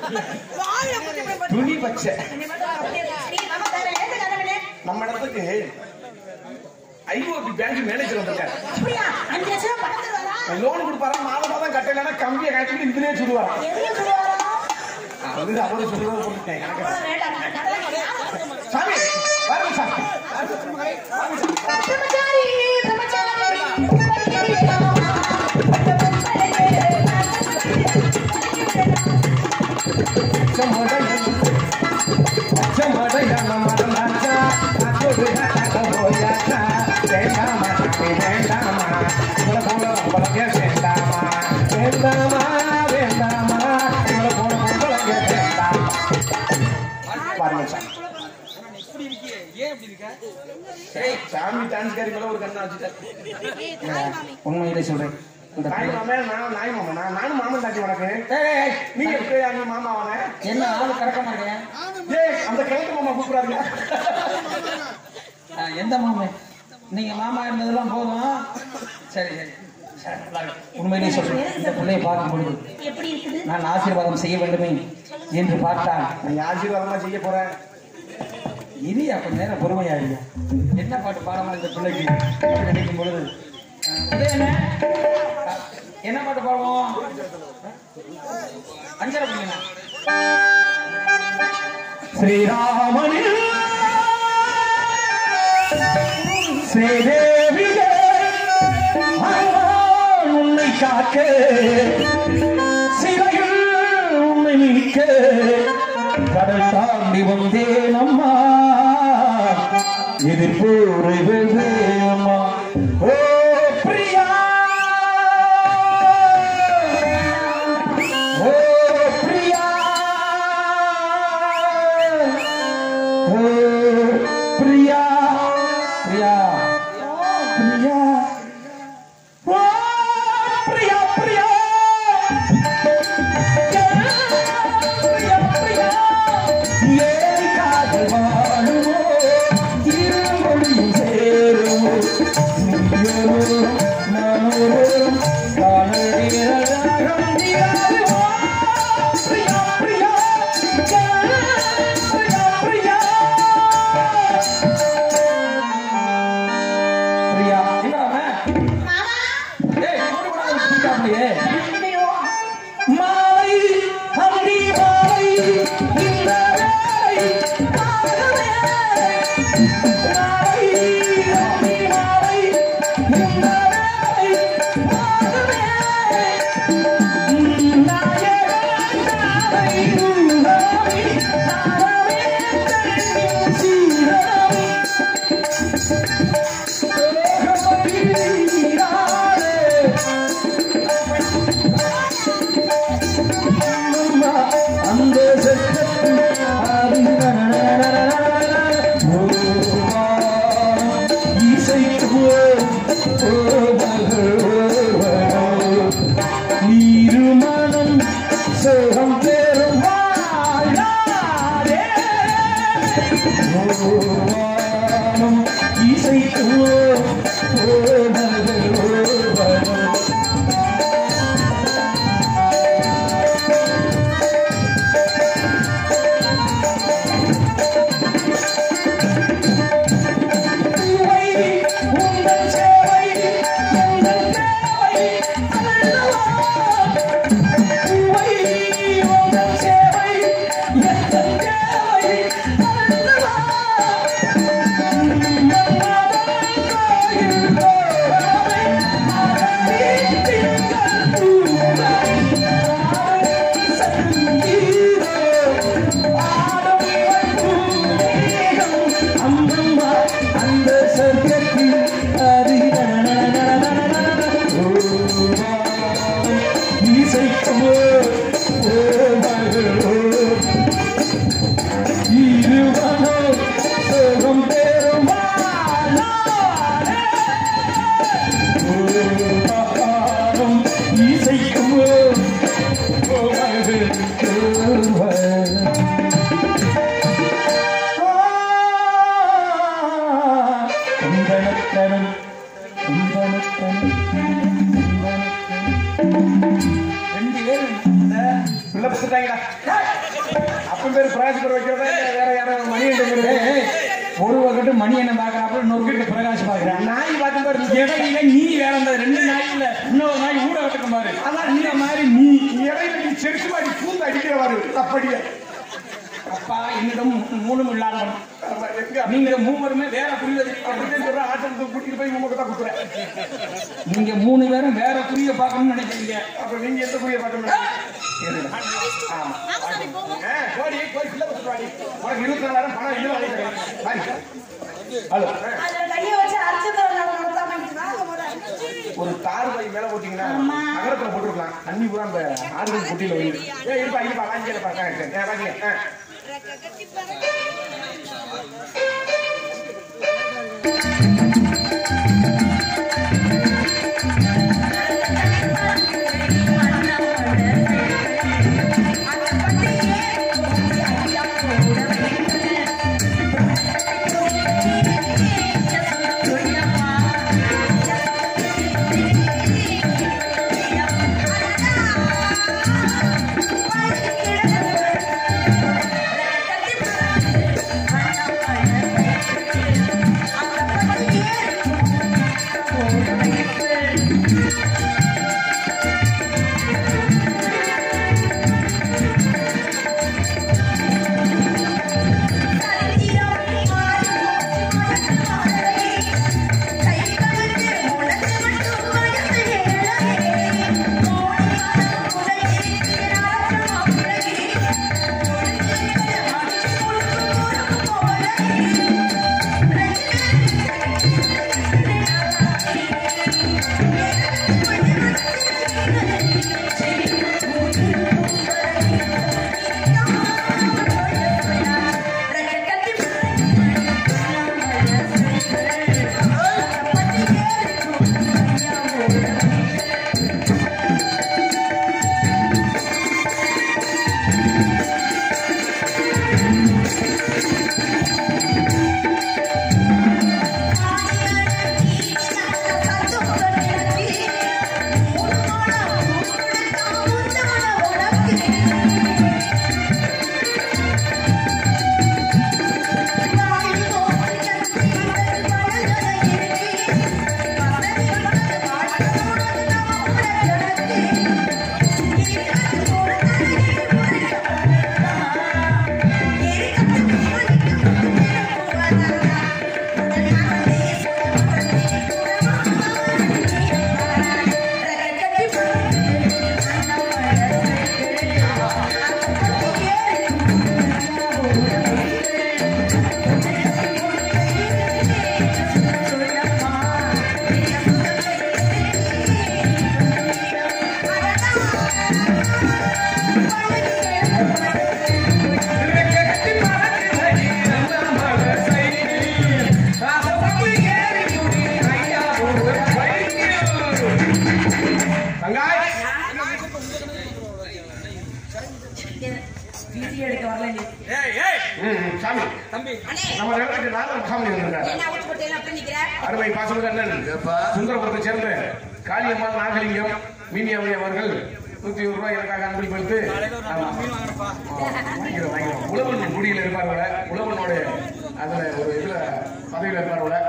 வாயில குத்தி போய் பத்து. துணி பச்சை நீ மட்டும் அப்படியே இரு. நீ நம்ம வேற எந்த கதவுனே? நம்ம இடத்துக்கு ஐஓபி பேங்க் மேனேஜர் வந்திருக்காரு அப்படியா? அஞ்சு லட்சம் ரூபாய் பணம் தருவாரா? லோன் கொடுப்பாரா மாதம் மாதம் கட்டலைன்னா கம்பியை காட்டிட்டு இதுலயே சொல்லுவாரா எதுக்கு சொல்லுவாரா? அது அவரு சொல்லுவாரு போட்டுட்டேன் எனக்கு அவ்வளவு வேண்டாம். நான் கடலை கிடையாது. சாமி வாருங்க சாமி பிரம்மச்சாரி, பிரம்மச்சாரி, இப்படி இருக்கியே ஏன் இப்படி இருக்க சாமி டான்ஸ்காரி மேல ஒரு கண்ணா வச்சுட்டேன் உண்மையிலே சொல்றேன் இந்த நாய் மாமே நான் நாய் மாமா நான் நானும் மாமன் தாண்டி உனக்கு நீ எப்படி நீ மாமா அவன என்ன ஆளு கறக்க மாட்டேன் ஏய் அந்த கிழக்கு மாமா கூப்பிடாதீங்க எந்த மாமே நீங்க மாமா இருந்ததெல்லாம் போதும் சரி சரி சரி, நல்லா இருக்கு. உண்மையிலே சொல்றேன் இந்த பிள்ளையை பார்க்கும் பொழுது எப்படி இருக்குது நான் ஆசீர்வாதம் செய்ய வேண்டுமே என்று பார்த்தால் நீ ஆசீர்வாதமா செய்ய போற இரியா கொஞ்ச நேரம் பொறுமையா இருங்க என்ன பாட்டு பாடலாம் இந்த பிள்ளைக்கு அப்படின்னு நினைக்கும் பொழுது அஹ், உதயண்ணே, அஹ், என்ன பாட்டு பாடுவோம் அஞ்சரை பிள்ளைங்க ஸ்ரீராமனில் ஸ்ரீதேவியே அன்பால் உன்னை காக்க சிறையில் உன்னை நீக்க கடல் தாண்டி வந்தேன் அம்மா எதிர்போரை வெல்வேம்மா ஓ பிரியா ஓ பிரியா ஓ பிரியா பிரியா பிரியா ஓ பிரியா பிரியா பிரியா பிரியா ஏன் காதல் வாழுமோ இருமொழியும் சேருமோ நீயோ நானோ காணல் நீராடுமோ பிரியா பிரியா பிரியா பிரியா பிரியா என்ன அவன்? மாமா ஏய், இவரு கூட ஒரு பிடிக்காமலையே. ஐயோ மாலை அந்தி மாலை இந்த வேளை மாலை அந்தி மாலை இந்த வேளை நாயகன் நாளை உள்ளாவி நாளவே தெரியும் சீரவி அந்த நீருமணம் சேகம் பெறும் வாழாதே ஓவானம் இசைக்குவோ ஓவனம் பூவை உங்கள் சேவை எங்கள் தேவை அல்லவா பூவை உங்கள் சேவை எங்கள் தேவை அல்லவா அந்த சர்க்கத்தில் இசைக்குமோ இருவனோ சோகம் பெருமாளும் இசைக்குமோ கும்பனத்தனம் கும்பனத்தனம் ரெண்டு பேரும் இந்த பிள்ளை பத்து கொடுத்துட்டாங்கடா அப்ப பேர் பிராஜ்பர் வைக்கிறதா இல்ல வேற யாரும் மணி எடுக்கிறது ஏய், ஏய், ஒரு பக்கத்து மணி என்ன பாக்குறாப்புல இன்னொரு பக்கத்து பிரகாஷ் பாக்குறான் நாய் பார்த்து பாரு இடையில நீ வேற அந்த ரெண்டு நாய் இல்ல இன்னொரு நாய் ஊட கட்டுக்க பாரு அதான் இந்த மாதிரி நீ இடையில நீ செருப்பு மாதிரி பூந்து அடிக்கிறவாரு அப்படியே அப்பா என்னிடம் மூணும் இல்லாதவன் ஆமா, எங்க நீங்க மூவருமே வேற புரிவது அப்படிதான் சொல்ற ஆட்டத்துக்கு கூட்டிட்டு போய் உங்க தான் குத்துறேன் நீங்க மூணு பேரும் வேற புரிய பார்க்கணும்னு நினைக்கிறீங்க அப்ப நீங்க எந்த புரிய பார்க்கணும் ஆமா ஆ, கோடி கோடி பிள்ளை கொடுத்துட்டு வாடி. உனக்கு இருபத்தி நாலாயிரம் பணம் இன்னும் வாங்கி தரேன். வாடி. ஹலோ அதுல கையை வச்சு அரைச்சதை நடத்தாம இங்க வாங்க முதல்ல. ஒரு தார் பை மேல போட்டீங்கன்னா நகரத்துல போட்டுருக்கலாம் தண்ணி பூரா அந்த ஆறுகள் பொட்டியில வந்து ஏ இருப்பா இருப்பா வாங்கிக்க பாக்க வாங்கிக்க ஆ. தங்காய் வீடியோ எடுக்க வரல நீ ம், ம், சாமி தம்பி நம்ம நேரத்துக்கு நானும் சாமி வந்திருக்காரு என்ன ஊற்றி போட்டு அப்படி நிக்கிற அருமை பாசமிகு அண்ணன் சுந்தரபுரத்தை சேர்ந்த காளியம்மாள் நாகலிங்கம் மீனியாவை அவர்கள் நூத்தி ஒரு ரூபாய் எனக்காக அன்பளிப்பளித்து ஆமா. வாங்கிக்கிறோம், வாங்கிக்கிறோம். உழவன் குடியில இருப்பார்கள உழவனோட அதுல ஒரு இதுல பதவியில இருப்பார்கள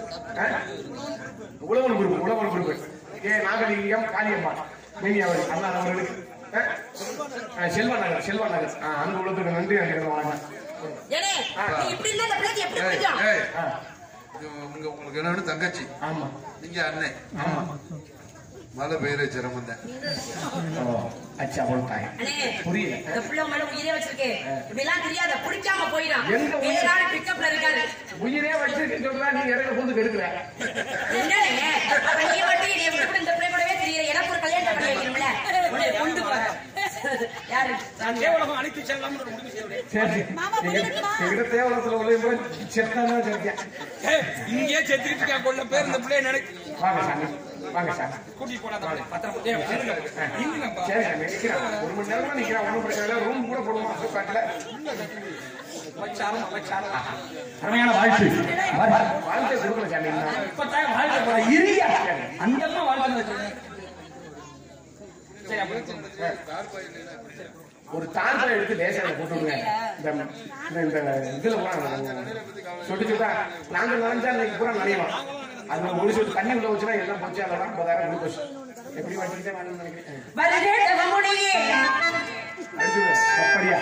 உழவன் குரூப் உழவன் குரூப் ஏ நாகலிங்கம் காளியம்மா மீனியாவை அண்ணா அவர்களுக்கு ஆ? ஆ, செல்வா நகர் செல்வா நகர் ஆ, அங்க உள்ளதுக்கு நன்றி அன்றைக்கு வணக்கம் ஏனே நீ இப்படி இருந்தா இந்த பிள்ளைக்கு எப்படி பிடிக்கும் ஏய், ஆ, இது உங்க உங்களுக்கு என்னன்னு தங்கச்சி ஆமா நீங்க அண்ணன் ஆமா மழை பெய்யற சிரமம் தான் ஓ, அச்சா போட்டாங்க அண்ணே புரியல இந்த பிள்ளை மேல உயிரே வச்சிருக்கு இப்படிலாம் தெரியாத பிடிக்காம போயிடும் எங்க உயிர்? வேற ஆள் பிக்கப்ல இருக்காரு உயிரே வச்சிருக்கேன்னு சொல்றா நீ இடையில பூந்து கெடுக்கல என்னண்ணே அப்ப நீ மட்டும் நீ எப்படி கூட இந்த பிள்ளை கூடவே தெரியல எனக்கு ஒரு கல்யாணம் பண்ணி வைக்கணும்ல உன்னை கொண்டு போற யாரு நான் தேவலகம் அழைத்து செல்லாம் முடிவு செய்கிறேன் சரி எங்கிட்ட தேவலத்துல உள்ள செத்தாதான் சேர்த்தியா ஏய், இங்கேயே செத்துக்கிட்டு இருக்கேன் கொள்ள பேர் இந்த பிள்ளைய நினைச்சு வாங்க சாமி வாங்க சாமி கூட்டிட்டு போனா தம்பி பத்திரம் ஏய், இருங்க. இருங்கப்பா. சரி சாமி நிக்கிறான் ஒரு மணி நேரமா நிக்கிறான் ஒண்ணும் பிரச்சனை இல்லை ரூம் கூட போடுவோம் காட்டுல வச்சாரம், வச்சாரம். அருமையான வாழ்த்து வாழ்க்கை கொடுக்கல சாமி இன்னும். இப்பதான் வாழ்க்கை போல. இருயா. அங்கெல்லாம் வாழ்க்கை வச்சிருக்கேன். சரி, அப்ப ஒரு தாழ்வை எடுத்து லேசா இதை போட்டு விடுங்க இந்த இந்த- இந்த இதுல பூரா சொட்டு சொட்டா நாங்க நினைஞ்சா இன்னைக்கு பூரா நினைவோம் அது ஒரு சொட்டு தண்ணி உள்ள வச்சுன்னா எல்லாம் போச்சு அதெல்லாம் ஐம்பதாயிரம் குளுக்கோஸ் எப்படி வச்சுக்கிட்டே வேணும்னு நினைக்கிறேன் வருகே தவமுனியே அடுத்து அப்படியா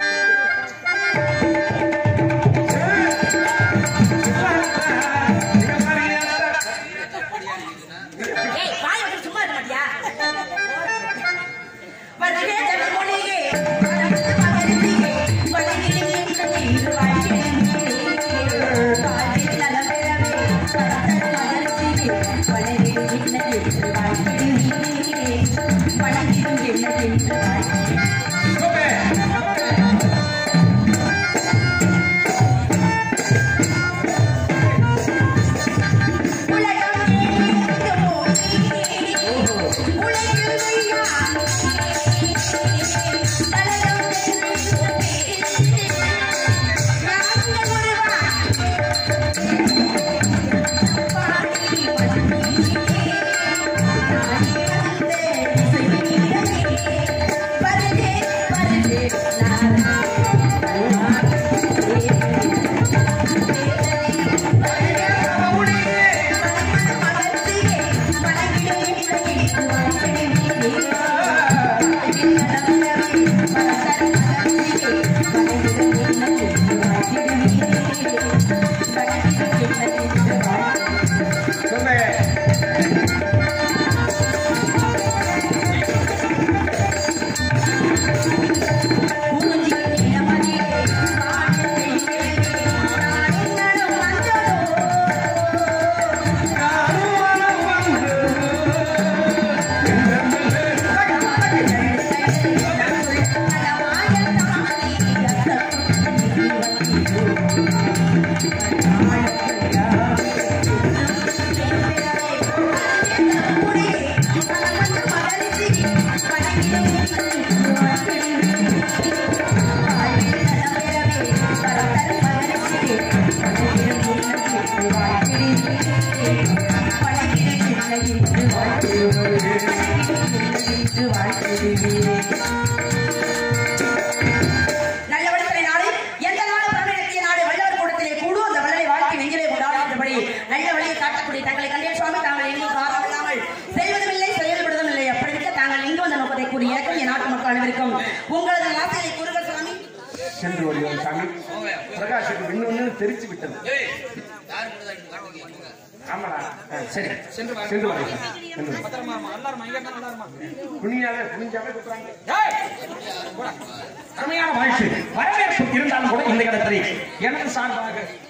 ஏய் வாய் வந்து சும்மா இருக்க மாட்டியா வருகே தவமுனியே மகரிசியே வழியிலே நின்று வாழ்கிறேன் வாழ்வில் நலமேறவே பரதன் மகரிசியே வழியிலே நின்று வாழ்கிறேன் வழியிலும் என்ன என்று வாழ்கிறேன் நல்லவழிகளை நாடு எந்த நாடு தமிழகத்திய நாடு வல்லவர் கூடத்திலே கூடும் அந்த வல்லலை வாழ்க்கை நெஞ்சிலே கொண்டாடுகின்றபடி நல்ல வழியை காட்டக்கூடிய தங்களை கண்டே சுவாமி தாங்கள் எங்கும் காரணம் இல்லாமல் செய்வதும் இல்லை செயல்படுவதும் இல்லை அப்படி இருக்க தாங்கள் எங்கு வந்த நோக்கத்தை கூடிய இறக்கம் என் நாட்டு மக்கள் அனைவருக்கும் உங்களது ஆசையை கூறுகள் சுவாமி சென்று வருகிறோம் சாமி பிரகாஷுக்கு இன்னொன்னு தெரிச்சு விட்டது ஆமாடா ஆ, சரி சென்று வா. சென்று வருகிறோம் சென்று வா. பத்திரமா இருமா. நல்லா இருமா. இங்க இருந்தா நல்லா இருமா. குனியாத குனிஞ்சாவே குத்துறாங்க ஏய்! போடா. அருமையான வாழ்க்கை வரவேற்பு இருந்தாலும் கூட இந்த இடத்தில் எனது சார்பாக